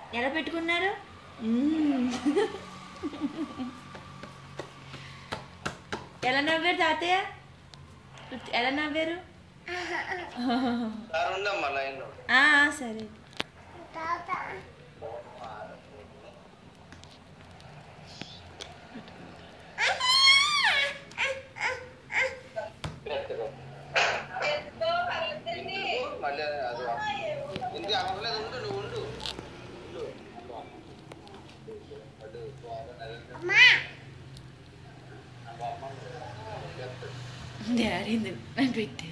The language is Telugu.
ఎలా పెట్టుకున్నారు మ్మ్. ఎలా నవ్వారు తాతయ్య ఎలా నవ్వారు సార్ ఉండమ్మా లైన్లో ఆ, సరే ఎందుకు? మళ్ళీ అది ఎందుకు అవ్వలేదు ఉండు నువ్వు ఉండు ఉండు. అడు, డాడీ నన్ను పెట్టారు